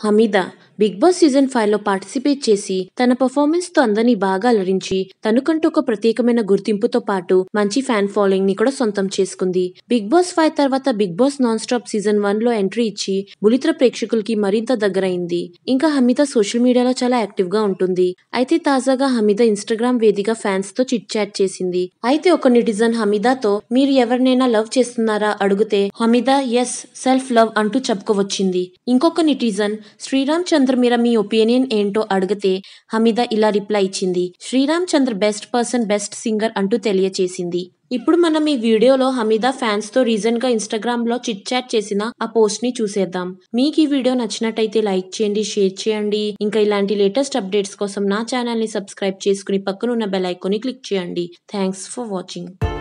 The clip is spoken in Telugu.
హమీద బిగ్ బాస్ సీజన్ ఫైవ్ లో పార్టిసిపేట్ చేసి తన పర్ఫార్మెన్స్ తో అందరినీ బాగా అలరించి తనకంటూ ఒక ప్రత్యేకమైన గుర్తింపుతో పాటు మంచి ఫ్యాన్ ఫాలోయింగ్ ని కూడా సొంతం చేసుకుంది బిగ్ బాస్ ఫైవ్ తర్వాత big boss non stop season one లో ఎంట్రీ ఇచ్చి బులిత్ర ప్రేక్షకులకి మరింత దగ్గరైంది ఇంకా హమీద సోషల్ మీడియాలో చాలా యాక్టివ్ గా ఉంటుంది అయితే తాజాగా హమీద ఇన్స్టాగ్రామ్ వేదిక ఫ్యాన్స్ తో చిట్ చాట్ చేసింది అయితే ఒక నెటిజన్ హమీదాతో మీరు ఎవరినైనా లవ్ చేస్తున్నారా అడిగితే హమీదా ఎస్ సెల్ఫ్ లవ్ అంటూ చెప్పుకోవచ్చింది ఇంకొక నెటిజన్ శ్రీరామ్ చంద్ర మీద మీ ఒపీనియన్ ఏంటో అడిగితే హమీద ఇలా రిప్లై ఇచ్చింది Sreeram Chandra best person best singer అంటూ తెలియచేసింది ఇప్పుడు మనం ఈ వీడియోలో హమీదా ఫ్యాన్స్ తో రీసెంట్ గా ఇన్స్టాగ్రామ్ లో చిట్ చాట్ చేసిన ఆ పోస్ట్ ని చూసేద్దాం మీకు ఈ వీడియో నచ్చినట్టయితే లైక్ చేయండి షేర్ చేయండి ఇంకా ఇలాంటి లేటెస్ట్ అప్డేట్స్ కోసం నా ఛానల్ ని సబ్స్క్రైబ్ చేసుకుని పక్కనున్న బెల్ ఐకాన్ ని క్లిక్ చేయండి థ్యాంక్స్ ఫర్ వాచింగ్